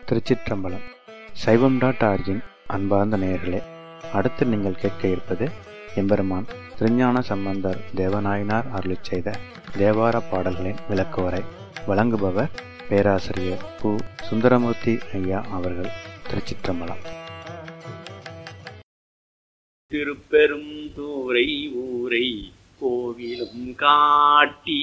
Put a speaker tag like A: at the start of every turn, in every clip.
A: திருச்சிற்றம்பலம் சைவம் dot origin அன்பார்ந்த நேயர்களே அடுத்து நீங்கள் கேட்க இருப்பது எம்பெருமான் திருஞான சம்பந்தர் தேவநாயனார் அருளிச் செய்த தேவார பாடல்களின் விளக்குவரை வழங்குபவர் பேராசிரியர் பு சுந்தரமூர்த்தி ஐயா அவர்கள் திருச்சிற்றம்பலம்
B: திருப்பெரும் தூரை ஊரை கோவிலும் காட்டி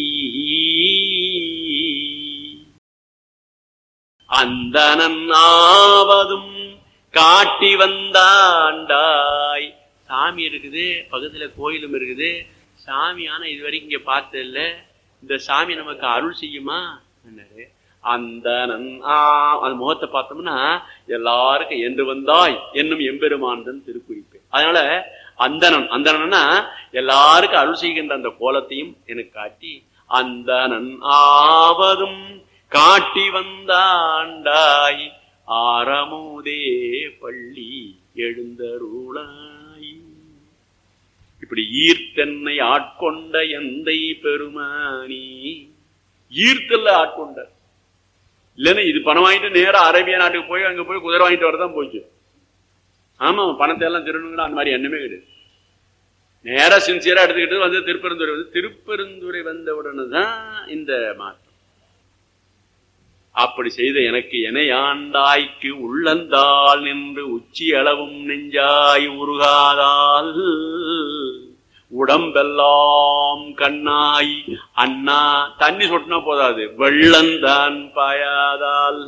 B: அந்தனன் ஆவதும் காட்டி வந்தாண்டாய் சாமி இருக்குது பக்கத்துல கோயிலும் இருக்குது சாமி ஆனா இதுவரைக்கும் இங்க பார்த்ததில்ல இந்த சாமி நமக்கு அருள் செய்யுமா என்னாரு அந்த அந்த முகத்தை பார்த்தோம்னா எல்லாருக்கும் என்று வந்தாய் என்னும் எம்பெருமான்தன் திருக்குறிப்பு அதனால அந்தணன் அந்தணன்னா எல்லாருக்கும் அருள் செய்கின்ற அந்த கோலத்தையும் எனக்கு காட்டி அந்தணன் ஆவதும் காட்டி வந்தாண்டாய் ஆரமுதே பள்ளி எழுந்தருளாய் இப்படி ஈர்த்தென்னை ஆட்கொண்ட எந்தை பெருமானி ஈர்த்தல்ல ஆட்கொண்ட இல்லைன்னா இது பணம் வாங்கிட்டு நேரா அரேபியா நாட்டுக்கு போய் அங்க போய் குதிரை வாங்கிட்டு வரதான் போச்சு ஆமா பணத்தை எல்லாம் திருடணுங்கிற அந்த மாதிரி எண்ணமே கிடையாது நேரா சின்சியரா எடுத்துக்கிட்டு வந்து திருப்பெருந்துறை வந்து திருப்பெருந்துறை வந்த உடனே தான் இந்த மாற்றம் அப்படி செய்த எனக்கு எனையாண்டாய்க்கு உள்ளந்தால் நின்று உச்சி அளவும் நெஞ்சாய் உருகாதால் உடம்பெல்லாம் கண்ணாய் அண்ணா தண்ணி சொட்டினா போதாது வெள்ளந்தான் பாயாதால்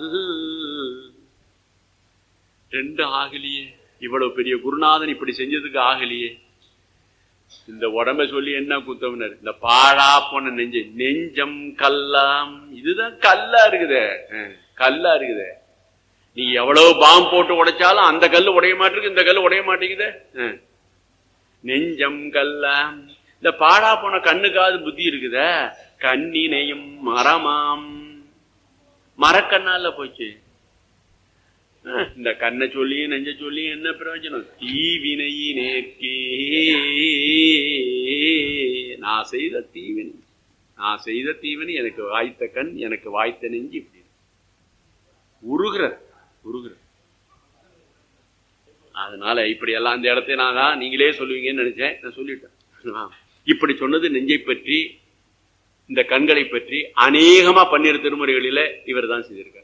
B: ரெண்டு ஆகலியே இவ்வளவு பெரிய குருநாதன் இப்படி செஞ்சதுக்கு ஆகலியே இந்த உடம்ப சொல்லி என்ன குத்தவனர் இந்த பாழா போன நெஞ்சு நெஞ்சம் கல்லாம் இதுதான் கல்லா இருக்குதே கல்லா இருக்குதே நீ எவ்வளவு பாம் போட்டு உடைச்சாலும் அந்த கல்லு உடைய மாட்டிருக்கு இந்த கல்லு உடைய மாட்டேங்குதே நெஞ்சம் கல்லாம் இந்த பாழா போன கண்ணுக்காவது புத்தி இருக்குத கண்ணினையும் மரமாம் மரக்கண்ணால போச்சு இந்த கண்ணை சொல்லியும் நெஞ்ச சொல்லியும் என்ன பிரயோஜனம் தீவினையினேற்கே நான் செய்த தீவினை நான் செய்த தீவினை எனக்கு வாய்த்த கண் எனக்கு வாய்த்த நெஞ்சு இப்படி உருகிற உருகிற அதனால இப்படி எல்லாம் அந்த இடத்தை நான் தான் நீங்களே சொல்லுவீங்கன்னு நினைச்சேன் நான் சொல்லிட்டேன் இப்படி சொன்னது நெஞ்சை பற்றி இந்த கண்களை பற்றி அநேகமா பன்னிரு திருமுறைகளில இவர் தான் செய்திருக்கார்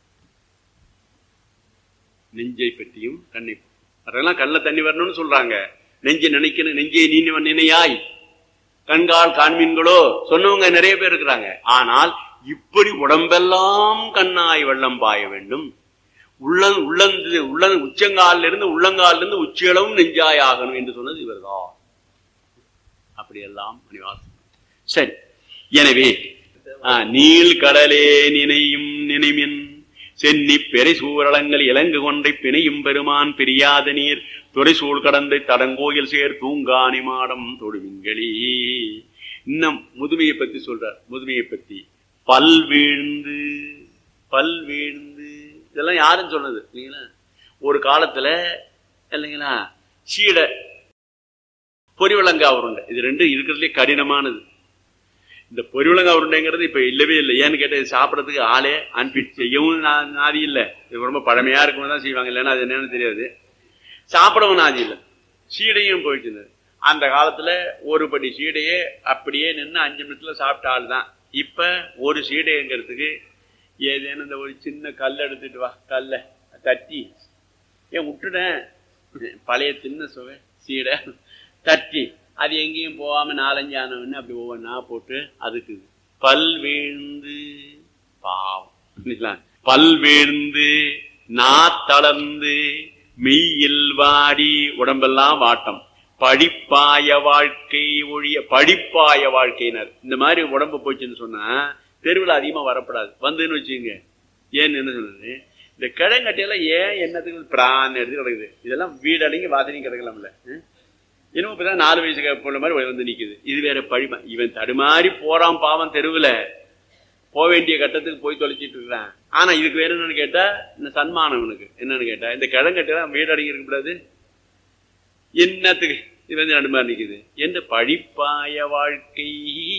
B: நெஞ்சை பற்றியும் கண்ணை அதெல்லாம் கண்ணில் தண்ணி வரணும்னு சொல்றாங்க நெஞ்சை நினைக்கணும் நெஞ்சை நீ நினையாய் கண்கால் காண்மீன்களோ சொன்னவங்க நிறைய பேர் இருக்கிறாங்க ஆனால் இப்படி உடம்பெல்லாம் கண்ணாய் வெள்ளம் பாய வேண்டும் உள்ள உள்ளந்து உள்ள உச்சங்காலில் இருந்து உள்ளங்காலில் இருந்து உச்சியளவும் நெஞ்சாய் ஆகணும் என்று சொன்னது இவர்தான் அப்படியெல்லாம் மணிவாசம் சரி எனவே நீள் கடலே நினையும் நினைமின் சென்னி பெரை சூரளங்கள் இலங்கு கொண்டை பிணையும் பெருமான் பிரியாத நீர் துறை சூழ் கடந்தை தடங்கோயில் சேர் தூங்காணி மாடம் தொடுவிங்களி இன்னும் முதுமையை பத்தி சொல்றார் முதுமையை பத்தி பல் வீழ்ந்து பல் வீழ்ந்து இதெல்லாம் யாரும் சொன்னது இல்லைங்களா ஒரு காலத்துல இல்லைங்களா சீடை பொறிவிளங்கா உருண்டை இது ரெண்டும் இருக்கிறதுலே கடினமானது இந்த பொறிவிளங்கா உருண்டைங்கிறது இப்ப இல்லவே இல்லை ஏன்னு கேட்டது சாப்பிடறதுக்கு ஆளே அனுப்பி செய்யவும் நாதி இல்லை இது ரொம்ப பழமையா இருக்கும் தான் செய்வாங்க இல்லைன்னா அது என்னன்னு தெரியாது சாப்பிடவும் நாதி இல்லை சீடையும் போயிட்டு இருந்தது அந்த காலத்துல ஒரு படி சீடையே அப்படியே நின்று அஞ்சு நிமிஷத்துல சாப்பிட்ட ஆள் தான் இப்ப ஒரு சீடைங்கிறதுக்கு ஏதேனும் இந்த ஒரு சின்ன கல் எடுத்துட்டு வா கல்ல தட்டி ஏன் விட்டுட்டேன் பழைய சின்ன சுவை சீடை தட்டி அது எங்கேயும் போகாம நாலஞ்சு ஆனவன்னு அப்படி ஒவ்வொன்றா போட்டு அதுக்கு பல் வீழ்ந்து பாவம் பல் வீழ்ந்து நா தளர்ந்து மெய்யில் வாடி உடம்பெல்லாம் வாட்டம் படிப்பாய வாழ்க்கை ஒழிய படிப்பாய வாழ்க்கையினர் இந்த மாதிரி உடம்பு போச்சுன்னு சொன்னா தெருவில் அதிகமா வரப்படாது வந்துன்னு வச்சுங்க ஏன்னு என்ன சொன்னது இந்த கிழங்கட்டியெல்லாம் ஏன் என்னத்துக்கு பிரான் எடுத்து கிடக்குது இதெல்லாம் வீடு அடங்கி வாசனையும் கிடக்கலாம்ல இன்னும் இப்பதான் நாலு வயசு போன மாதிரி வந்து நிக்குது இது வேற பழிமா இவன் தடுமாறி போறான் பாவம் தெருவுல போக வேண்டிய கட்டத்துக்கு போய் தொலைச்சிட்டு இருக்கிறான் ஆனா இதுக்கு வேற என்னன்னு கேட்டா இந்த சன்மானம் இவனுக்கு என்னன்னு கேட்டா இந்த கிழங்கட்டெல்லாம் வீடு அடங்கி இருக்கக்கூடாது என்னத்துக்கு இது வந்து நடுமாறி நிக்குது என்ற பழிப்பாய வாழ்க்கை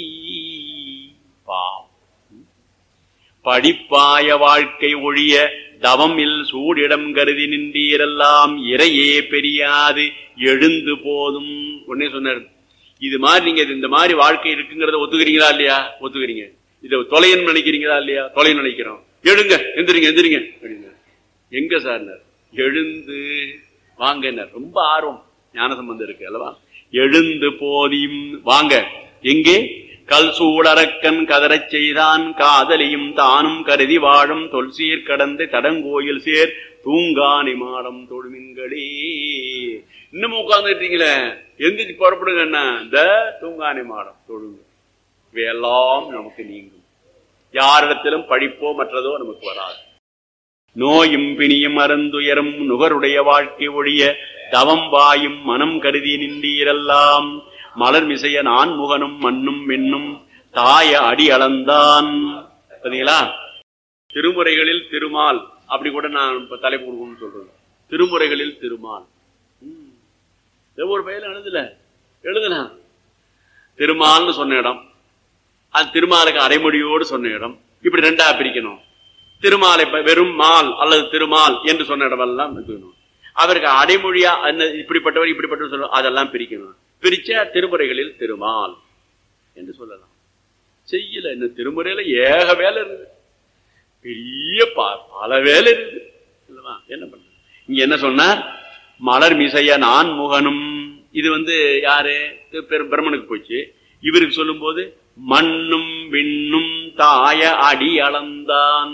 B: பாவம் படிப்பாய வாழ்க்கை ஒழிய தவம் இல் சூடிடம் கருதி நின்றீரெல்லாம் இறையே பெரியாது எழுந்து போதும் உடனே சொன்னார் இது மாதிரி நீங்க இந்த மாதிரி வாழ்க்கை இருக்குங்கிறத ஒத்துக்கிறீங்களா இல்லையா ஒத்துக்கிறீங்க இதை தொலைன்னு நினைக்கிறீங்களா இல்லையா தொலைன்னு நினைக்கிறோம் எழுங்க எந்திரிங்க எந்திரிங்க அப்படின்னாரு. எங்க சார்னார் எழுந்து வாங்கன்னார் ரொம்ப ஆர்வம் ஞானசம்பந்தம் இருக்கு அல்லவா எழுந்து போதியும் வாங்க எங்கே கல் சூடரக்கன் கதறச் செய்தான் காதலியும் தானும் கருதி வாழும் தொல்சீர் கடந்த தடங்கோயில் சேர் தூங்கானி மாடம் தொழுமின்களே இன்னும் உட்கார்ந்துட்டீங்களே எந்திரிச்சு புறப்படுங்க என்ன இந்த தூங்கானி மாடம் தொழுங்க இவையெல்லாம் நமக்கு நீங்கும் யாரிடத்திலும் படிப்போ மற்றதோ நமக்கு வராது நோயும் பிணியும் அருந்துயரும் நுகருடைய வாழ்க்கை ஒழிய தவம் வாயும் மனம் கருதி நின்றீரெல்லாம் மலர் மிசைய நான் முகனும் மண்ணும் பெண்ணும் தாய அடி அளந்தான் பாத்தீங்களா திருமுறைகளில் திருமால் அப்படி கூட நான் இப்ப தலைப்பு கொடுக்கணும்னு சொல்றேன் திருமுறைகளில் திருமால் ம். ஏதோ ஒரு பயில எழுதல எழுதுனா திருமால்னு சொன்ன இடம் அது திருமாலுக்கு அரைமொழியோடு சொன்ன இடம் இப்படி ரெண்டா பிரிக்கணும் திருமாலை இப்ப வெறும் மால் அல்லது திருமால் என்று சொன்ன இடமெல்லாம் இருக்கணும் அவருக்கு அடைமொழியா என்ன இப்படிப்பட்டவர் இப்படிப்பட்டவர் சொல்ல அதெல்லாம் பிரிக்கணும் பிரிச்சா திருமுறைகளில் திருமால் என்று சொல்லலாம் செய்யல இந்த திருமுறையில ஏக வேலை இருக்குது பெரிய ப- பல வேலை இருக்குது இல்லவா? என்ன பண்றது இங்க என்ன சொன்னார் மலர் மிசைய நான் முகனும் இது வந்து யாரு இது பெரு- பிரம்மனுக்கு போச்சு இவருக்கு சொல்லும்போது மண்ணும் விண்ணும் தாய அடி அளந்தான்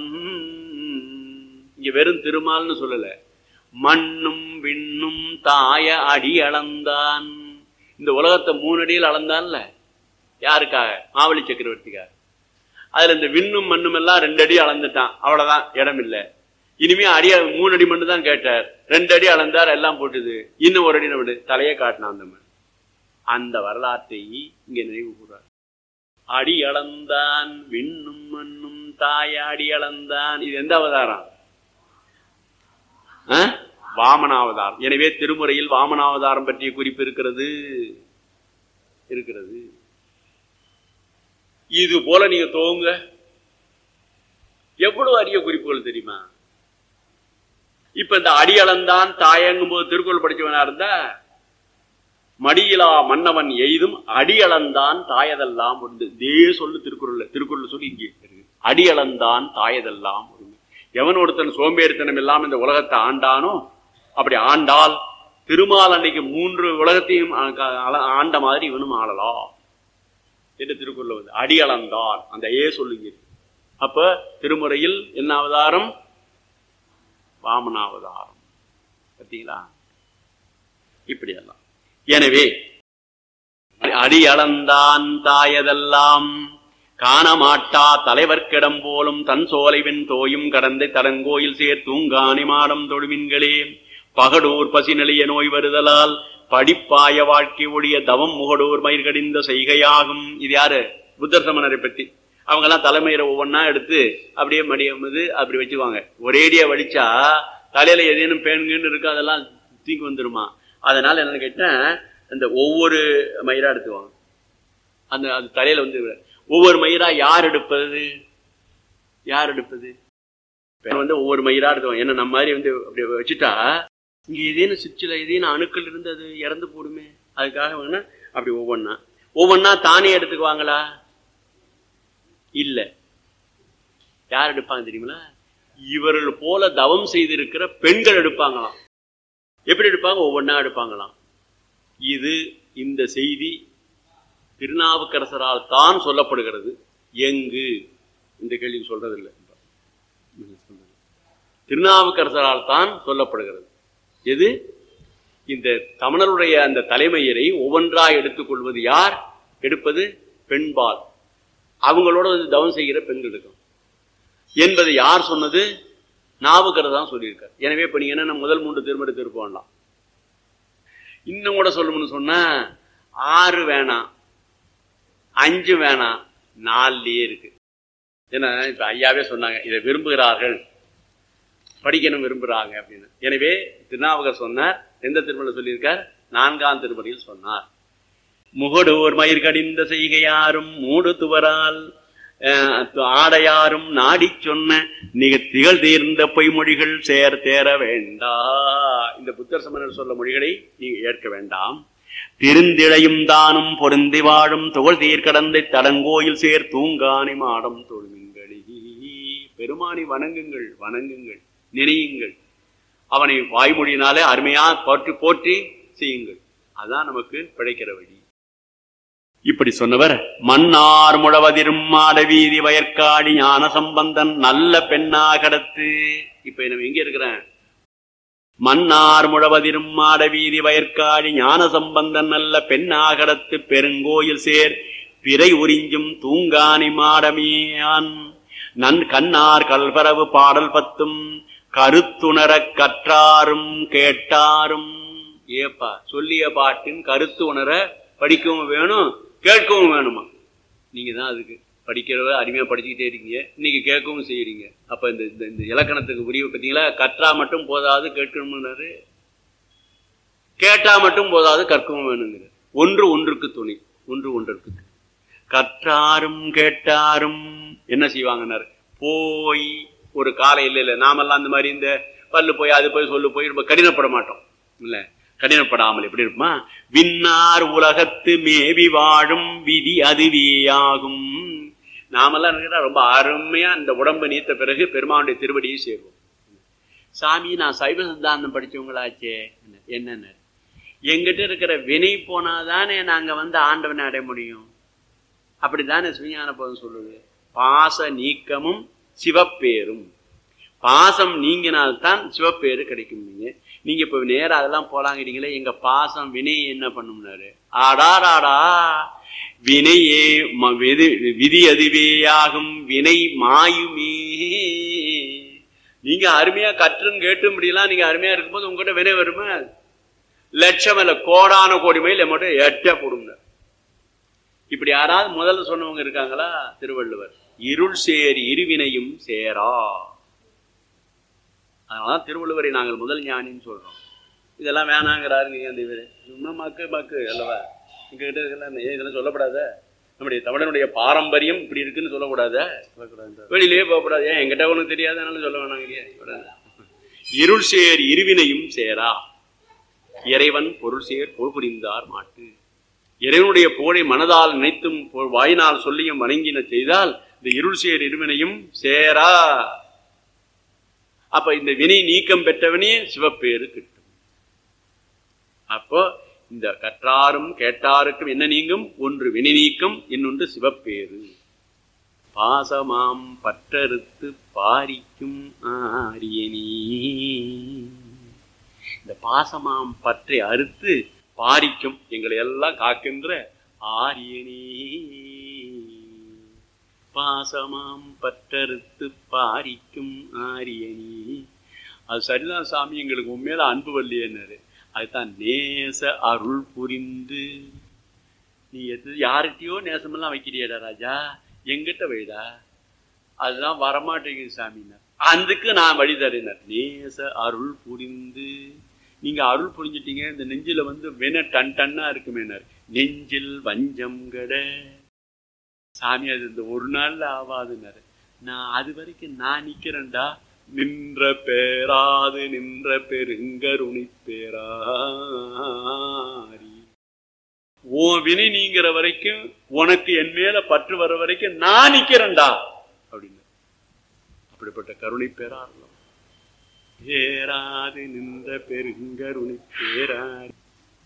B: இங்க வெறும் திருமால்னு சொல்லல மண்ணும் விண்ணும் தாய அடி அளந்தான் இந்த உலகத்தை மூணு அடியில் அளந்தான்ல யாருக்காக மாவலி சக்கரவர்த்திக்காக அதுல இந்த விண்ணும் மண்ணும் எல்லாம் ரெண்டு அடி அளந்துட்டான் அவ்வளவுதான் இடம் இல்ல இனிமே அடியா மூணு அடி மட்டும் தான் கேட்டார் ரெண்டு அடி அளந்தார் எல்லாம் போட்டுது இன்னும் ஒரு அடி விடு தலையே காட்டினான் அந்த மண் அந்த வரலாற்றை இங்க நினைவு கூறார் அடி அளந்தான் விண்ணும் மண்ணும் தாய அடி அளந்தான் இது எந்த அவதாரம் ஆ? வாமனாவதாரம் எனவே திருமுறையில் வாமனாவதாரம் பற்றிய குறிப்பு இருக்கிறது இருக்கிறது இது போல நீங்க தோங்க எவ்வளவு அரிய குறிப்புகள் தெரியுமா இப்ப இந்த அடியளந்தான் தாயங்கும் போது திருக்குறள் படிச்சவனா இருந்தா மடியிலா மன்னவன் எய்தும் அடியளந்தான் தாயதெல்லாம் உண்டு இதே சொல்லு திருக்குறள்ல திருக்குறள் சொல்லி இங்கே இருக்கு அடியளந்தான் தாயதெல்லாம் உண்டு எவன் ஒருத்தன் சோம்பேறித்தனம் இல்லாம இந்த உலகத்தை ஆண்டானோ அப்படி ஆண்டால் திருமால் அன்னைக்கு மூன்று உலகத்தையும் ஆ- ஆள- ஆண்ட மாதிரி இவனும் ஆளலாம் என்று திருக்குறள் வந்து அடியளந்தான் அந்த ஏ சொல்லுங்க அப்ப திருமுறையில் என்ன அவதாரம் வாமனாவதாரம் பார்த்தீங்களா இப்படியெல்லாம் எனவே அடி அளந்தான் தாயதெல்லாம் காணமாட்டா தலைவர்க்கிடம் போலும் தன் சோலைவன் தோயும் கடந்த தடங்கோயில் சேர் தூங்கானி மாடம் தொழுவின்களே பகடூர் பசிநிலைய நோய் வருதலால் படிப்பாய வாழ்க்கை ஒழிய தவம் முகடூர் மயிர்கடிந்த செய்கையாகும் இது யாரு புத்தர் சமணரை பற்றி அவங்க எல்லாம் தலைமையில ஒவ்வொன்னா எடுத்து அப்படியே மடியமது அப்படி வச்சுக்குவாங்க ஒரேடியா வடிச்சா தலையில ஏதேனும் பேணுங்கன்னு இருக்கு அதெல்லாம் தூக்கி வந்துருமா அதனால என்னன்னு கேட்டேன் அந்த ஒவ்வொரு மயிரா எடுத்துவாங்க அந்த அது தலையில வந்து ஒவ்வொரு மயிரா யார் எடுப்பது யார் எடுப்பது இப்ப வந்து ஒவ்வொரு மயிரா எடுத்துவாங்க ஏன்னா நம்ம மாதிரி வந்து அப்படி வச்சுட்டா இங்க ஏதேனும் சுவிட்சில் ஏதேனும் அணுக்கள் இருந்து அது இறந்து போடுமே அதுக்காக வேணா அப்படி ஒவ்வொன்னா ஒவ்வொன்னா தானே எடுத்துக்குவாங்களா இல்ல யார் எடுப்பாங்க தெரியுங்களா இவர்கள் போல தவம் செய்திருக்கிற பெண்கள் எடுப்பாங்களாம் எப்படி எடுப்பாங்க ஒவ்வொன்றா எடுப்பாங்களாம் இது இந்த செய்தி திருநாவுக்கரசரால் தான் சொல்லப்படுகிறது எங்கு இந்த கேள்வி சொல்றதில்லை திருநாவுக்கரசரால் தான் சொல்லப்படுகிறது எது இந்த தமிழருடைய அந்த தலைமையரை ஒவ்வொன்றாய் எடுத்துக்கொள்வது யார் எடுப்பது பெண்பால் அவங்களோட வந்து தவம் செய்கிற பெண்கள் இருக்கும் என்பது யார் சொன்னது நாவுக்கரசர் தான் சொல்லியிருக்கார் எனவே இப்ப நீங்க என்ன முதல் மூன்று திருமண திருப்பம்லாம் இன்னும் கூட சொல்லணும்னு சொன்னா ஆறு வேணாம் அஞ்சு வேணாம் நாலுலயே இருக்கு ஏன்னா இப்ப ஐயாவே சொன்னாங்க இதை விரும்புகிறார்கள் படிக்கணும் விரும்புறாங்க அப்படின்னு எனவே திருநாவுக்கர் சொன்னார் எந்த திருமணம் சொல்லியிருக்கார் நான்காம் திருமறையில் சொன்னார் முகடோர் மயிர் கடிந்த செய்கையாரும் மூடு துவரால் அஹ், ஆடையாரும் நாடி சொன்ன நிக திகழ் தீர்ந்த பொய்மொழிகள் சேர் தேர வேண்டா இந்த புத்தர் சமணர் சொல்ல மொழிகளை நீங்க ஏற்க வேண்டாம் திருந்திழையும் தானும் பொருந்தி வாழும் துகள் தீர்க்கடந்தை தடங்கோயில் சேர் தூங்கானி மாடம் தொழுமிங்களி பெருமானி வணங்குங்கள் வணங்குங்கள் நினையுங்கள் அவனை வாய்மொழியினாலே அருமையா போற்றி போற்றி செய்யுங்கள் அதான் நமக்கு பிழைக்கிற வழி இப்படி சொன்னவர் மன்னார் முழவதிரும் மாட வீதி வயற்காடி ஞான சம்பந்தன் நல்ல பெண்ணா கடத்து இப்ப நம்ம எங்க இருக்கிறேன் மன்னார் முழவதிரும் மாட வீதி வயற்காடி ஞான சம்பந்தன் நல்ல பெண்ணாகடத்து பெருங்கோயில் சேர் பிறை உறிஞ்சும் தூங்கானி மாடமியான் நன் கண்ணார் கல்பரவு பாடல் பத்தும் கருத்துணரக் கற்றாரும் கேட்டாரும் ஏப்பா சொல்லிய பாட்டின் கருத்து உணர படிக்கவும் வேணும் கேட்கவும் வேணுமா நீங்க தான் அதுக்கு படிக்கிறவ அருமையா படிச்சுக்கிட்டே இருக்கீங்க இன்னைக்கு கேட்கவும் செய்யறீங்க அப்ப இந்த இந்த- இந்த இலக்கணத்துக்கு புரிய பார்த்தீங்களா கற்றா மட்டும் போதாது கேட்கணும்னாரு கேட்டா மட்டும் போதாது கற்கவும் வேணுங்கிற ஒன்று ஒன்றுக்கு துணை ஒன்று ஒன்றுக்கு துணை. கற்றாரும் கேட்டாரும் என்ன செய்வாங்கன்னாரு போய் ஒரு காலை இல்லை இல்லை நாமெல்லாம் அந்த மாதிரி இந்த பல்லு போய் அது போய் சொல்லு போய் ரொம்ப கடினப்பட மாட்டோம் இல்ல கடினப்படாமல் எப்படி இருப்போமா விண்ணார் உலகத்து மேவி வாழும் விதி அதுவேயாகும் நாமெல்லாம் இருக்கிறா ரொம்ப அருமையா இந்த உடம்பு நீத்த பிறகு பெருமானுடைய திருவடியை சேருவோம் சாமி நான் சைவ சித்தாந்தம் படிச்சவங்களாச்சே என்னன்னு எங்கிட்ட இருக்கிற வினை போனாதானே நாங்க வந்து ஆண்டவனை அடைய முடியும் அப்படித்தானே சுஞான போதும் சொல்லுது பாச நீக்கமும் சிவப்பேரும் பாசம் நீங்கினால்தான் சிவப்பேரு கிடைக்கும் நீங்க நீங்க இப்ப நேரா அதெல்லாம் போலாங்கிறீங்களே எங்க பாசம் வினை என்ன பண்ணும்னாரு ஆடாடாடா வினையே ம- விதி- விதி அதுவேயாகும் வினை மாயுமே நீங்க அருமையா கற்றும் கேட்டும் இப்படிலாம் நீங்க அருமையா இருக்கும்போது உங்ககிட்ட வினை வருமா லட்சம் இல்ல கோடான கோடி மைல் மட்டும் எட்ட போடுங்க இப்படி யாராவது முதல்ல சொன்னவங்க இருக்காங்களா திருவள்ளுவர் இருள் சேர் இருவினையும் சேரா அதனாலதான் திருவள்ளுவரை நாங்கள் முதல் ஞானின்னு சொல்றோம் இதெல்லாம் வேணாங்கிறாருங்க அந்த இவரு சும்மா மக்கு மக்கு அல்லவா எங்க கிட்ட இருக்கலாம் ஏன் இதெல்லாம் சொல்லப்படாத நம்முடைய தமிழனுடைய பாரம்பரியம் இப்படி இருக்குன்னு சொல்லக்கூடாத வெளியிலேயே போகக்கூடாது ஏன் என்கிட்ட ஒன்றும் தெரியாதனால சொல்ல வேணாங்க இருள் சேர் இருவினையும் சேரா இறைவன் பொருள் சேர் பொருள் புரிந்தார் மாட்டு இறைவனுடைய புகழை மனதால் நினைத்தும் பொ- வாயினால் சொல்லியும் வணங்கின செய்தால் இந்த இருள் சேர் இருவினையும் சேரா அப்ப இந்த வினை நீக்கம் பெற்றவனே சிவப்பேறு கிட்டும் அப்போ இந்த கற்றாரும் கேட்டாருக்கும் என்ன நீங்கும் ஒன்று வினை நீக்கம் இன்னொன்று சிவப்பேறு பாசமாம் பற்றறுத்து பாரிக்கும் ஆரியனே இந்த பாசமாம் பற்றை அறுத்து பாரிக்கும் எங்களை எல்லாம் காக்கின்ற ஆரியனே பாசமாம் பற்றறுத்து பாரிக்கும் ஆரியனி அது சரிதான் சாமி எங்களுக்கு உண்மையில அன்பு வல்லியன்னாரு அதுதான் நேச அருள் புரிந்து நீ எது யார்கிட்டயோ நேசமெல்லாம் வைக்கிறியடா ராஜா எங்கிட்ட வைடா அதுதான் வரமாட்டேங்குது சாமின்னா அதுக்கு நான் வழி தரேன் நேச அருள் புரிந்து நீங்க அருள் புரிஞ்சிட்டீங்க இந்த நெஞ்சில வந்து வென டன் டன்னா இருக்குமேனார் நெஞ்சில் வஞ்சம் கட சாமி அது இந்த ஒரு நாள்ல ஆவாதுன்னாரு நான் அது வரைக்கும் நான் நிக்கிறேன்டா நின்ற பேராது நின்ற பெருங்கருணி பேராரி உன் வினை நீங்கிற வரைக்கும் உனக்கு என் மேல பற்று வர வரைக்கும் நான் நிக்கிறேன்டா அப்படின்னு அப்படிப்பட்ட கருணை பேராரலாம் பேராது நின்ற பெருங்கருணை பேராரி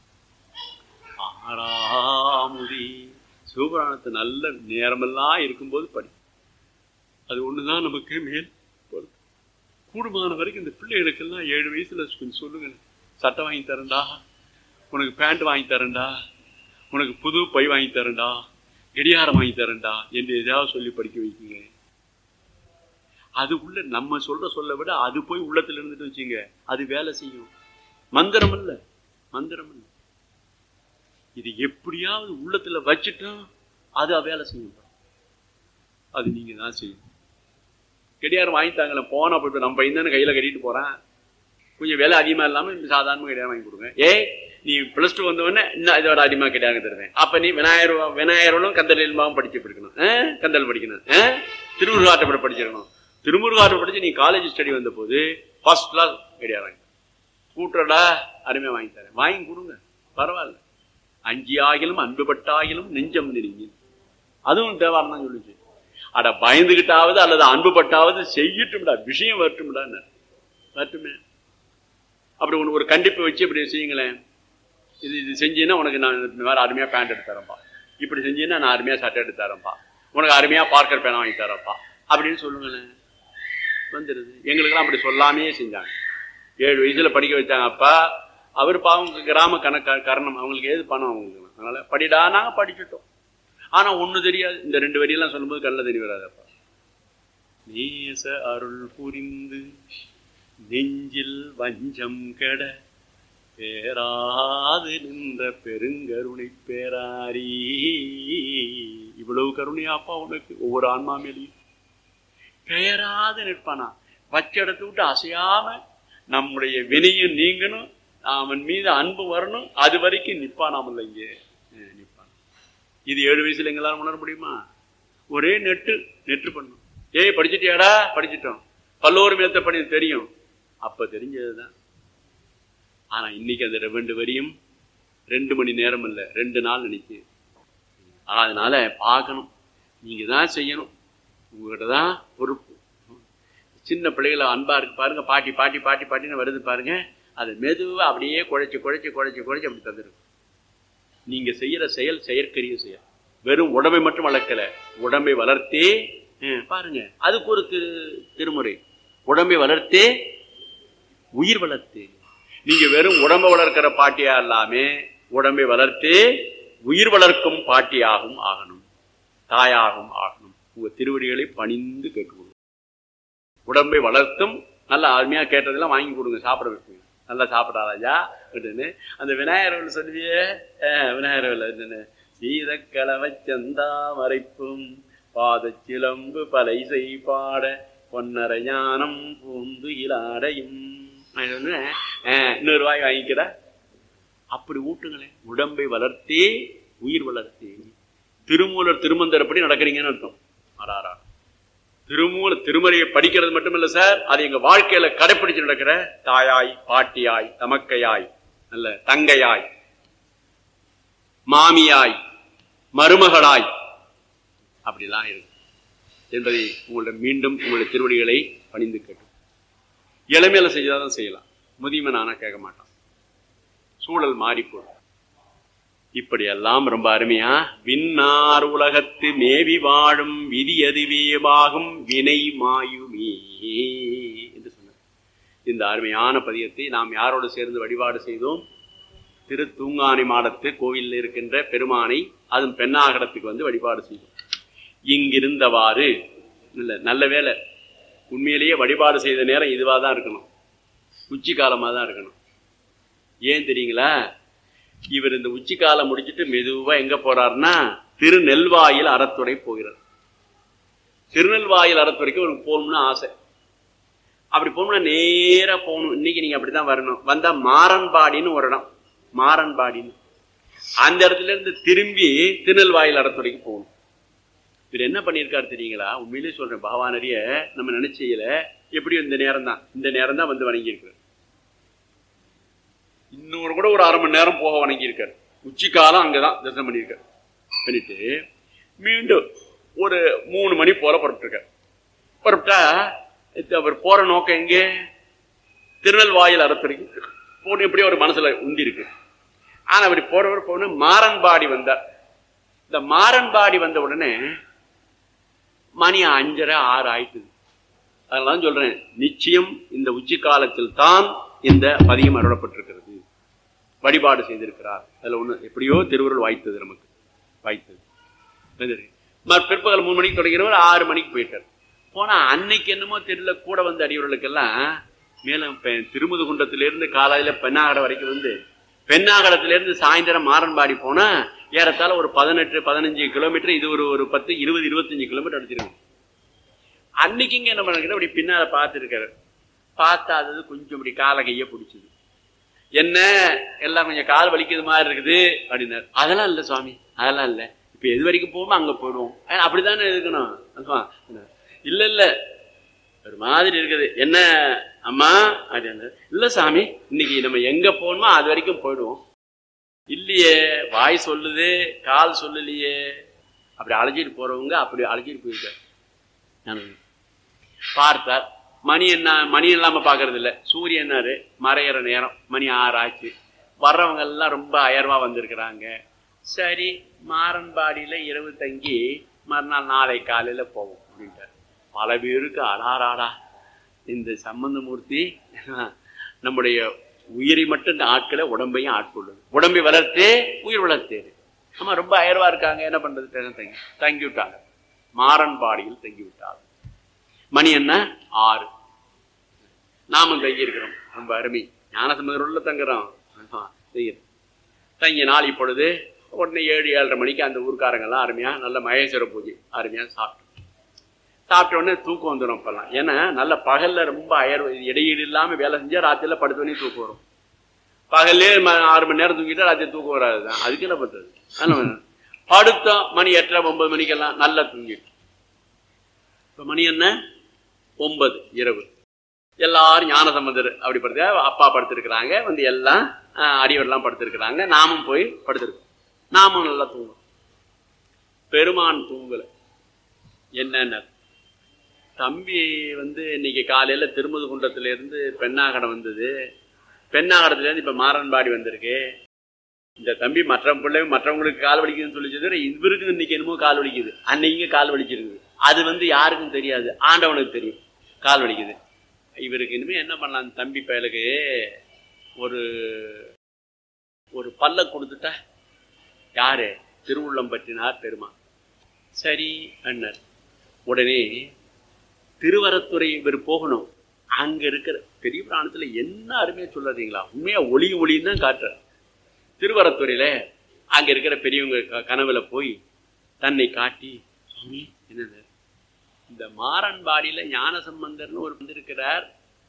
B: ஆறாமுதி சிவபுராணத்தை நல்ல நேரமெல்லாம் இருக்கும்போது படி அது ஒண்ணுதான் நமக்கு மேல் பொறுப்பு கூடுமான வரைக்கும் இந்த பிள்ளைகளுக்கெல்லாம் ஏழு வயசுல கொஞ்சம் சொல்லுங்க சட்டை வாங்கி தரேன்டா உனக்கு பேண்ட் வாங்கி தரேன்டா உனக்கு புது பை வாங்கி தரேன்டா கடியாரம் வாங்கி தரேன்டா என்று எதையாவது சொல்லி படிக்க வைக்குங்க அது உள்ள நம்ம சொல்ற சொல்ல விட அது போய் உள்ளத்துல இருந்துட்டு வச்சுங்க அது வேலை செய்யும் மந்திரம் இல்ல மந்திரம் இல்ல இது எப்படியாவது உள்ளத்துல வச்சுட்டோம் அது வேலை செய்யும் அது நீங்க தான் செய்யணும் கடியாரம் வாங்கித்தாங்களே போனா போயிட்டு நம்ம பையன் தானே கையில கட்டிட்டு போறேன் கொஞ்சம் விலை அதிகமா இல்லாம இந்த சாதாரண கடியாரம் வாங்கி கொடுங்க ஏ நீ பிளஸ் டூ வந்தவொடனே இன்னும் இதோட அதிகமாக கிடையாது தருவேன் அப்ப நீ விநாயகர் விநாயகர்களும் கந்தல் இல்மாவும் படிச்சு படிக்கணும் ஆ? கந்தல் படிக்கணும் ஆ? திருமுருகாட்டப்பட படிச்சிருக்கணும் திருமுருகாட்டை படிச்சு நீ காலேஜ் ஸ்டடி வந்த போது ஃபர்ஸ்ட் கிளாஸ் கிடையாது கூட்டுறடா அருமையா வாங்கி தரேன் வாங்கி கொடுங்க பரவாயில்ல அஞ்சி ஆகிலும் அன்புபட்டாகிலும் நெஞ்சம் நெருங்கி அதுவும் தேவாரம் தான் சொல்லுச்சு அட பயந்துகிட்டாவது அல்லது அன்புபட்டாவது செய்யட்டும்டா விஷயம் வரட்டும்டா வரட்டுமே அப்படி ஒன்று ஒரு கண்டிப்பு வச்சு இப்படி செய்யுங்களேன் இது இது செஞ்சீங்கன்னா உனக்கு நான் இந்த மாதிரி அருமையாக பேண்ட் எடுத்து தரேன்ப்பா இப்படி செஞ்சீங்கன்னா நான் அருமையாக சட்டை எடுத்து தரேன்ப்பா உனக்கு அருமையாக பார்க்கர் பேனா வாங்கி தரேன்ப்பா அப்படின்னு சொல்லுங்களேன் வந்துடுது எங்களுக்கெல்லாம் அப்படி சொல்லாமையே செஞ்சாங்க ஏழு வயசுல படிக்க வச்சாங்க அப்பா அவர் பாவம் கிராம கணக்க கரணம் அவங்களுக்கு ஏது பணம் அவங்களுக்கு அதனால படிடா நாங்க படிச்சுட்டோம் ஆனா ஒண்ணு தெரியாது இந்த ரெண்டு வரியெல்லாம் சொல்லும்போது கண்ணில் தெரிய வராதப்பா நேச அருள் புரிந்து நெஞ்சில் வஞ்சம் கெட பேராது நின்ற பெருங்கருணை பேராரி இவ்வளவு கருணையாப்பா உனக்கு ஒவ்வொரு ஆன்மா மேலேயும் பேராது நிற்பானா வச்ச இடத்த விட்டு அசையாம நம்முடைய வினையும் நீங்கணும் அவன் மீது அன்பு வரணும் அது வரைக்கும் நிப்பானாமல்ல இங்கே அஹ் நிப்பான் இது ஏழு வயசுல எங்களால உணர முடியுமா ஒரே நெட்டு நெட்டு பண்ணும் ஏய் படிச்சிட்டியாடா படிச்சிட்டோம் பல்லோரு மேத்த படி தெரியும் அப்ப தெரிஞ்சதுதான் ஆனா இன்னைக்கு அந்த ரெண்டு வரியும் ரெண்டு மணி நேரம் இல்ல ரெண்டு நாள் நினைக்கு அதனால பார்க்கணும் நீங்க தான் செய்யணும் உங்ககிட்ட தான் பொறுப்பு சின்ன பிள்ளைகளை அன்பா இருக்கு பாருங்க பாட்டி பாட்டி பாட்டி பாட்டின்னு வருது பாருங்க அதை மெதுவா அப்படியே குழைச்சு குழைச்சு குழைச்சு குழைச்சு அப்படி தந்துடும் நீங்க செய்யற செயல் செயற்கரிய செயல் வெறும் உடம்பை மட்டும் வளர்க்கல உடம்பை வளர்த்தே ஹம், பாருங்க அதுக்கு ஒரு திரு திருமுறை உடம்பை வளர்த்தே உயிர் வளர்த்து நீங்க வெறும் உடம்பை வளர்க்கிற பாட்டியா இல்லாம உடம்பை வளர்த்தே உயிர் வளர்க்கும் பாட்டியாகவும் ஆகணும் தாயாகவும் ஆகணும் உங்க திருவடிகளை பணிந்து கேட்டுக்கொள்ளும் உடம்பை வளர்த்தும் நல்லா அருமையா கேட்டதெல்லாம் வாங்கி கொடுங்க சாப்பிட வைப்பீங்க நல்லா சாப்பிடா ராஜா அப்படின்னு அந்த விநாயகர் சொல்லுவியே அஹ், விநாயகர் என்னன்னு சீதக்கலவை செந்தாமரைப்பும் பாதச்சிலம்பு பலை செய் பாட பொன்னர ஞானம் பூந்து இலாடையும் நான் சொன்னேன், அஹ், இன்னொரு ரூபாய் வாங்கிக்கிற அப்படி ஊட்டுங்களேன் உடம்பை வளர்த்தே உயிர் வளர்த்தே திருமூலர் திருமந்தரப்படி நடக்கிறீங்கன்னு அர்த்தம் அடாரா திருமூல திருமறையை படிக்கிறது மட்டுமில்ல சார் அது எங்க வாழ்க்கையில கடைப்பிடிச்சு நடக்கிற தாயாய் பாட்டியாய் தமக்கையாய் நல்ல தங்கையாய் மாமியாய் மருமகளாய் அப்படிலாம் இருக்கு என்பதை உங்களுடைய மீண்டும் உங்களுடைய திருவடிகளை பணிந்து கேட்கும் இளமையில செஞ்சாதான் செய்யலாம் முதியவன் ஆனா கேட்க மாட்டான் சூழல் மாறி போடும் இப்படியெல்லாம் ரொம்ப அருமையா விண்ணார் உலகத்து மேவி வாழும் விதி அதுவேவாகும் வினை மாயுமே என்று சொன்னார் இந்த அருமையான பதியத்தை நாம் யாரோடு சேர்ந்து வழிபாடு செய்தோம் திரு தூங்கானை மாடத்து கோவிலில் இருக்கின்ற பெருமானை அதுவும் பெண்ணாகடத்துக்கு வந்து வழிபாடு செய்தோம் இங்கிருந்தவாறு இல்ல நல்ல வேலை உண்மையிலேயே வழிபாடு செய்த நேரம் இதுவாக தான் இருக்கணும் உச்சி காலமாக தான் இருக்கணும் ஏன் தெரியுங்களா இவர் இந்த உச்சி காலம் முடிச்சிட்டு மெதுவா எங்க போறாருன்னா திருநெல்வாயில் அறத்துறை போகிறார் திருநெல்வாயில் அறத்துறைக்கு ஒரு போகணும்னு ஆசை அப்படி போகணும்னா நேரா போகணும் இன்னைக்கு நீங்க அப்படிதான் வரணும் வந்தா மாரன்பாடின்னு ஒரு இடம் மாரன்பாடின்னு அந்த இடத்துல இருந்து திரும்பி திருநெல்வாயில் அறத்துறைக்கு போகணும் இவர் என்ன பண்ணியிருக்காரு தெரியுங்களா உண்மையிலேயே சொல்றேன் பகவானரிய நம்ம நினைச்சையில எப்படியும் இந்த நேரம் தான் இந்த நேரம் தான் வந்து வணங்கியிருக்கிறார் இன்னொரு கூட ஒரு அரை மணி நேரம் போக வணங்கியிருக்காரு உச்சி காலம் அங்கதான் தரிசனம் பண்ணியிருக்காரு பண்ணிட்டு மீண்டும் ஒரு மூணு மணி போல புறப்பட்டிருக்காரு புறப்பட்டா இது அவர் போற நோக்கம் எங்கே திருநெல்வாயில் அறத்துறைக்கு போன எப்படி ஒரு மனசுல உந்தி இருக்கு ஆனா அப்படி போறவர் போன மாரன்பாடி வந்தார் இந்த மாரன்பாடி வந்த உடனே மணி அஞ்சரை ஆறு ஆயிட்டுது அதெல்லாம் சொல்றேன் நிச்சயம் இந்த உச்சி காலத்தில் தான் இந்த பதியம் அருளப்பட்டிருக்கிறது வழிபாடு செய்திருக்கிறார் அதுல ஒண்ணு எப்படியோ திருவுருள் வாய்த்தது நமக்கு வாய்த்தது புரியுது? மறு பிற்பகல் மூணு மணிக்கு தொடங்கிறவர் ஆறு மணிக்கு போயிட்டார் போனா அன்னைக்கு என்னமோ தெரியல கூட வந்த அடியவர்களுக்கெல்லாம் மேலும் பெ- திருமுதுகுண்டத்திலிருந்து காலையில பெண்ணாகடம் வரைக்கும் வந்து பெண்ணாகடத்திலிருந்து சாயந்தரம் மாறன்பாடி போனா ஏறத்தாழ ஒரு பதினெட்டு பதினஞ்சு கிலோமீட்டர் இது ஒரு ஒரு பத்து இருபது இருபத்தஞ்சு கிலோமீட்டர் அடிச்சிருக்கு அன்னைக்கு இங்க என்ன பண்ணிருக்காரு அப்படி பின்னால பார்த்துருக்காரு பார்த்தா அது கொஞ்சம் இப்படி கால கைய பிடிச்சது என்ன எல்லாம் கொஞ்சம் கால் வலிக்குது மாதிரி இருக்குது அப்படின்னாரு அதெல்லாம் இல்லை சுவாமி அதெல்லாம் இல்லை இப்ப எது வரைக்கும் போவோமோ அங்க போயிடுவோம் அஹ் அப்படித்தானே இருக்கணும் அதுவா? இல்ல இல்ல ஒரு மாதிரி இருக்குது என்ன அம்மா அப்படின்னு இல்ல சாமி இன்னைக்கு நம்ம எங்க போகணுமோ அது வரைக்கும் போயிடுவோம் இல்லையே வாய் சொல்லுது கால் சொல்லலையே அப்படி அழைச்சிட்டு போறவங்க அப்படி அழைச்சிட்டு போயிருக்காரு ஆமாங்க. பார்த்தார் மணி என்ன மணி இல்லாம பாக்குறது இல்ல சூரியனாரு மறையிற நேரம் மணி ஆறு ஆச்சு வர்றவங்க எல்லாம் ரொம்ப அயர்வா வந்திருக்கிறாங்க சரி மாறன்பாடியில இரவு தங்கி மறுநாள் நாளை காலையில போவோம் அப்படின்ட்டார் பல பேருக்கு அடாராடா இந்த சம்பந்தமூர்த்தி நம்முடைய உயிரை மட்டும் இந்த ஆட்களை உடம்பையும் ஆட்கொள்ளுது உடம்பை வளர்த்தே உயிர் வளர்த்தேரு ஆமா ரொம்ப அயர்வா இருக்காங்க என்ன பண்றது தங்கி தங்கி விட்டாங்க மாறன்பாடியில் தங்கி விட்டாங்க மணி என்ன ஆறு நாமும் தங்கி இருக்கிறோம் ரொம்ப அருமை ஞானசமுதருள்ள தங்குறோம் ஆமா, தங்கியிருக்கோம். தங்கிய நாள் இப்பொழுது உடனே ஏழு ஏழரை மணிக்கு அந்த ஊர்க்காரங்கெல்லாம் அருமையா நல்ல மகேஸ்வர பூஜை அருமையா சாப்பிட்டோம் சாப்பிட்ட உடனே தூக்கம் வந்துடும் அப்பெல்லாம் ஏன்னா நல்ல பகல்ல ரொம்ப அயர்வு இடையீடு இல்லாம வேலை செஞ்சா ராத்திரில படுத்த உடனே தூக்கம் வரும் பகல்லே ம- ஆறு மணி நேரம் தூங்கிட்டா ராத்திரி தூக்கம் வராதுதான் அதுக்கு என்ன பண்றது அதனால படுத்தோம் மணி எட்டரை ஒன்பது மணிக்கெல்லாம் நல்லா தூங்கிட்டு இப்ப மணி என்ன ஒன்பது இரவு எல்லாரும் ஞான சம்பந்தர் அப்படி படுத்து அப்பா படுத்திருக்கிறாங்க வந்து எல்லாம் ஆஹ், அடியவர்லாம் படுத்திருக்கிறாங்க நாமும் போய் படுத்திருக்கோம் நாமும் நல்லா தூங்குறோம் பெருமான் தூங்கல என்னென்ன தம்பி வந்து இன்னைக்கு காலையில திருமுதுகுன்றத்துல இருந்து பெண்ணாகடம் வந்தது பெண்ணாகடத்துல இருந்து இப்ப மாறன்பாடி வந்திருக்கு இந்த தம்பி மற்ற பிள்ளை மற்றவங்களுக்கு கால் வலிக்குதுன்னு சொல்லி சொல்லிட்டு இவருக்கு இன்னைக்கு என்னமோ கால் வலிக்குது அன்னைக்கு கால் வலிச்சிருக்குது அது வந்து யாருக்கும் தெரியாது ஆண்டவனுக்கு தெரியும் கால் வலிக்குது இவருக்கு இனிமே என்ன பண்ணலாம் அந்த தம்பி பயலுக்கு ஒரு ஒரு பல்ல கொடுத்துட்டா யாரு திருவுள்ளம் பற்றினார் பெருமான் சரி அண்ணர் உடனே திருவரத்துறை இவர் போகணும் அங்க இருக்கிற பெரிய பிராணத்துல என்ன அருமையா சொல்லாதீங்களா உண்மையா ஒளி ஒளின்னு தான் காட்டுறார் திருவரத்துறையில அங்க இருக்கிற பெரியவங்க க- கனவுல போய் தன்னை காட்டி சுவாமி என்னது இந்த மாறன்பாடியில ஞான சம்பந்தர்னு ஒரு வந்திருக்கிறார்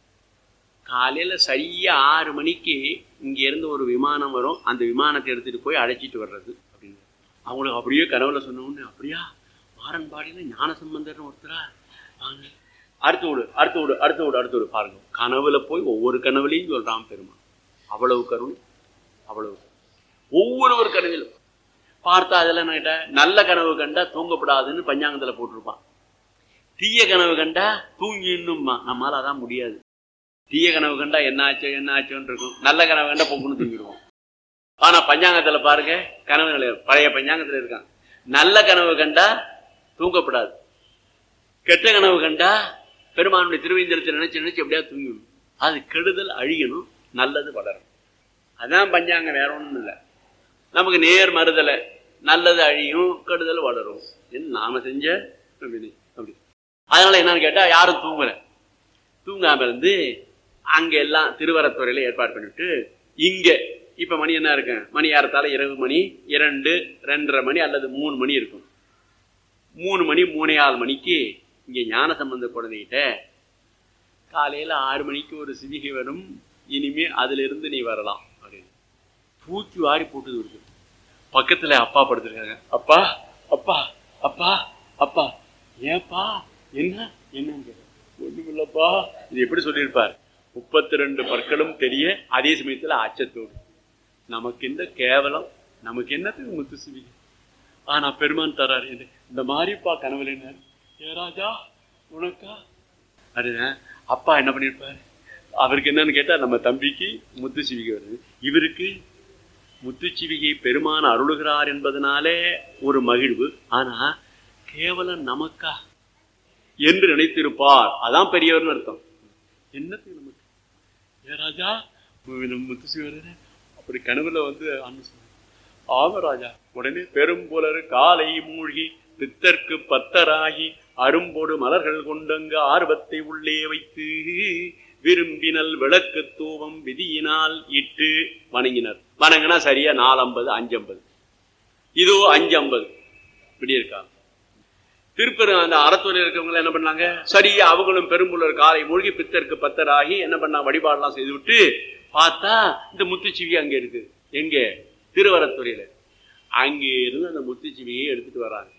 B: காலையில சரியா ஆறு மணிக்கு இங்க இருந்து ஒரு விமானம் வரும் அந்த விமானத்தை எடுத்துட்டு போய் அழைச்சிட்டு வர்றது அப்படின்னு அவங்களுக்கு அப்படியே கனவுல சொன்ன உடனே அப்படியா மாறன்பாடியில ஞான சம்பந்தர்னு ஒருத்தரா வாங்க அடுத்து விடு அடுத்து விடு அடுத்து விடு அடுத்து விடு பாருங்க கனவுல போய் ஒவ்வொரு கனவுலையும் சொல்றான் பெருமான் அவ்வளவு கருணை அவ்வளவு ஒவ்வொருவர் கனவிலும் பார்த்தா அதெல்லாம் என்ன கேட்டா, நல்ல கனவு கண்டா தூங்கப்படாதுன்னு பஞ்சாங்கத்துல போட்டிருப்பான் தீய கனவு கண்டா தூங்கிடணும்மா நம்மளால அதான் முடியாது தீய கனவு கண்டா என்ன ஆச்சோ என்ன ஆச்சோன்னு இருக்கும் நல்ல கனவு கண்டா பொங்குன்னு தூங்கிடுவோம் ஆனா பஞ்சாங்கத்துல பாருங்க கனவு நிலையம் பழைய பஞ்சாங்கத்துல இருக்கான் நல்ல கனவு கண்டா தூங்கப்படாது கெட்ட கனவு கண்டா பெருமானுடைய திருவேந்திரத்தை நினைச்சு நினைச்சு எப்படியா தூங்கிடும் அது கெடுதல் அழியணும் நல்லது வளரும் அதான் பஞ்சாங்கம் வேற ஒண்ணும் இல்லை நமக்கு நேர் மறுதலை நல்லது அழியும் கெடுதல் வளரும் என்ன நாம செஞ்ச வினை. அப்படி அதனால என்னன்னு கேட்டா யாரும் தூங்கல தூங்காம இருந்து அங்க எல்லாம் திருவரத்துறையில ஏற்பாடு பண்ணிவிட்டு இங்க இப்ப மணி என்ன இருக்கு மணி ஏறத்தால இரவு மணி இரண்டு ரெண்டரை மணி அல்லது மூணு மணி இருக்கும் மூணு மணி மூணே ஆறு மணிக்கு இங்க ஞான சம்பந்த குழந்தைகிட்ட காலையில ஆறு மணிக்கு ஒரு சிவிகை வரும் இனிமே அதுல இருந்து நீ வரலாம் அப்படின்னு தூக்கி வாரி போட்டுது இருக்கு பக்கத்துல அப்பா படுத்திருக்காங்க அப்பா அப்பா அப்பா அப்பா ஏப்பா என்ன என்னன்னு ஒண்ணுமில்லப்பா இது எப்படி சொல்லியிருப்பார் முப்பத்தி ரெண்டு பற்களும் தெரிய அதே சமயத்துல அச்சத்தோடு நமக்கு என்ன கேவலம் நமக்கு என்னத்துக்கு முத்து சிவிகை ஆனா பெருமான் தராரு என்று இந்த மாதிரிப்பா கனவுல என்ன ஏ ராஜா உனக்கா அதுதான் அப்பா என்ன பண்ணிருப்பாரு அவருக்கு என்னன்னு கேட்டா நம்ம தம்பிக்கு முத்து சிவிகை வருது இவருக்கு முத்துச்சிவிகை பெருமான் அருளுகிறார் என்பதனாலே ஒரு மகிழ்வு ஆனா கேவலம் நமக்கா என்று நினைத்திருப்பார் அதான் பெரியவர்னு அர்த்தம் என்னத்துக்கு நமக்கு ஏ ராஜா நம்ம முத்துசிவி வருது அப்படி கனவுல வந்து அண்ணன் சொன்னார் ஆம ராஜா உடனே பெரும்புலர் காலை மூழ்கி பித்தர்க்கு பத்தராகி அரும்போடு மலர்கள் கொண்டங்க ஆர்வத்தை உள்ளே வைத்து விரும்பினல் விளக்கு தூவம் விதியினால் இட்டு வணங்கினர் வணங்கினா சரியா நாலு ஐம்பது அஞ்சு ஐம்பது இதோ அஞ்சு ஐம்பது இப்படி இருக்காங்க திருப்பெரு அந்த அறத்துறையில் இருக்கவங்க என்ன பண்ணாங்க சரியா அவங்களும் பெரும்புலர் காலை மூழ்கி பித்தருக்கு பத்தராகி என்ன பண்ணாங்க வழிபாடெல்லாம் செய்துவிட்டு பார்த்தா இந்த முத்துச்சிவி அங்க இருக்கு எங்க திருவரத்துறையில அங்கே இருந்து அந்த முத்துச்சிவியை எடுத்துட்டு வராங்க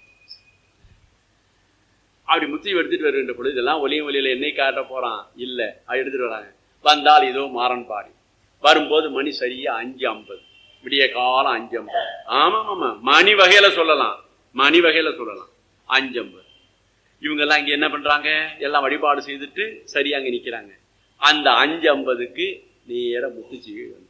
B: அப்படி முத்தி எடுத்துட்டு வருகின்ற பொழுது இதெல்லாம் ஒலியும் ஒலியில என்னை காட்ட போறான் இல்ல அது எடுத்துட்டு வராங்க வந்தால் இதோ மாறன் பாடி வரும்போது மணி சரியா அஞ்சு ஐம்பது விடிய காலம் அஞ்சு ஐம்பது ஆமா ஆமா மணி வகையில சொல்லலாம் மணி வகையில சொல்லலாம் அஞ்சு ஐம்பது இவங்க எல்லாம் இங்க என்ன பண்றாங்க எல்லாம் வழிபாடு செய்துட்டு சரியா அங்க நிக்கிறாங்க அந்த அஞ்சு ஐம்பதுக்கு நேர முத்துச்சிவி வந்து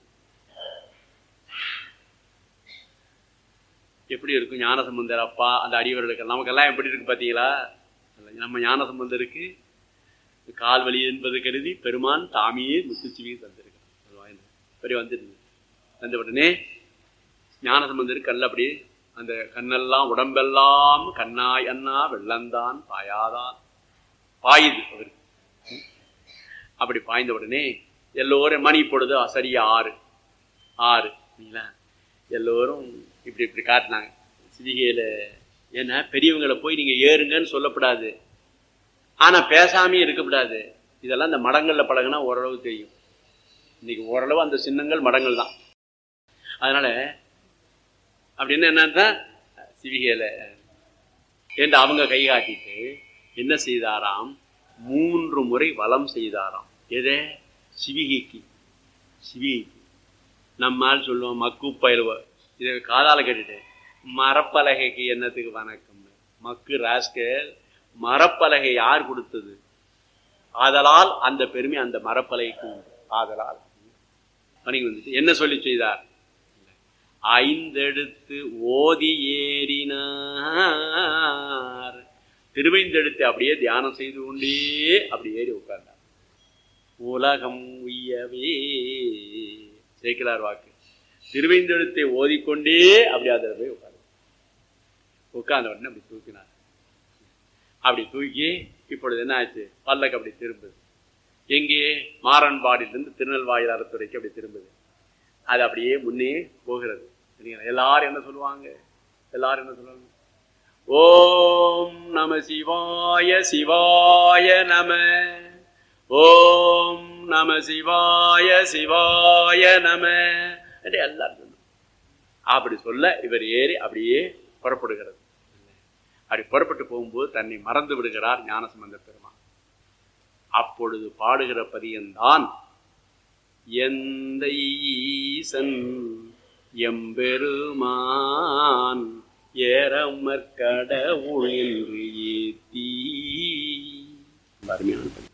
B: எப்படி இருக்கும் ஞானசம்பந்தர் அப்பா அந்த அடியவர்களுக்கு நமக்கெல்லாம் எப்படி இருக்கு பாத்தீங்களா நம்ம ஞானசம்பந்தருக்கு கால் வலி என்பது கருதி பெருமான் தாமியே முத்துச்சிவியை தந்திருக்கிறார் பெரிய வந்துருது வந்த உடனே ஞானசம்பந்தர் கல் அப்படி அந்த கண்ணெல்லாம் உடம்பெல்லாம் கண்ணாய் அண்ணா வெள்ளந்தான் பாயாதான் பாயுது அவருக்கு அப்படி பாய்ந்த உடனே எல்லோரும் மணி பொழுது சரியா ஆறு ஆறு சரிங்களா எல்லோரும் இப்படி இப்படி காட்டினாங்க சிவிகையில ஏன்னா பெரியவங்களை போய் நீங்க ஏறுங்கன்னு சொல்லப்படாது ஆனா பேசாமே இருக்கக்கூடாது இதெல்லாம் இந்த மடங்கள்ல பழகுனா ஓரளவு தெரியும் இன்னைக்கு ஓரளவு அந்த சின்னங்கள் மடங்கள் தான் அதனால அப்படின்னு என்னன்னா சிவிகையில என்று அவங்க கை காட்டிட்டு என்ன செய்தாராம் மூன்று முறை வலம் செய்தாராம் எதை சிவிகைக்கு சிவிகைக்கு நம்மால் சொல்லுவோம் மக்கு பயிலுவ இதை காதால கேட்டுட்டு மரப்பலகைக்கு என்னத்துக்கு வணக்கம் மக்கு ராஸ்கல் மரப்பலகை யார் கொடுத்தது ஆதலால் அந்த பெருமை அந்த மரப்பலகைக்கு உண்டு ஆதலால் வணங்கி வந்துட்டு என்ன சொல்லி செய்தார் ஐந்தெடுத்து ஓதி ஏறினார் திருவைந்தெடுத்து அப்படியே தியானம் செய்து கொண்டே அப்படி ஏறி உட்கார்ந்தார் உலகம் உய்யவே சேர்க்கிறார் வாக்கு திருவைந்தெழுத்தை ஓதிக்கொண்டே அப்படி அதில் போய் உட்கார்ந்து உட்கார்ந்த உடனே அப்படி தூக்கினார் அப்படி தூக்கி இப்பொழுது என்ன ஆச்சு பல்லக்கு அப்படி திரும்புது எங்கே மாறன்பாடிலிருந்து திருநெல்வாயில் அறத்துறைக்கு அப்படி திரும்புது அது அப்படியே முன்னே போகிறது சரிங்களா எல்லாரும் என்ன சொல்லுவாங்க எல்லாரும் என்ன சொல்லுவாங்க ஓம் நம சிவாய சிவாய நம ஓம் நம சிவாய சிவாய நம என்று எல்லாரும் சொன்னாங்க அப்படி சொல்ல இவர் ஏறி அப்படியே புறப்படுகிறது அப்படி புறப்பட்டு போகும்போது தன்னை மறந்து விடுகிறார் ஞானசம்பந்த பெருமான் அப்பொழுது பாடுகிற பதியந்தான் எந்த ஈசன் எம்பெருமான் ஏறமற்கடவுள் என்று ஏத்தி அருமையான பதி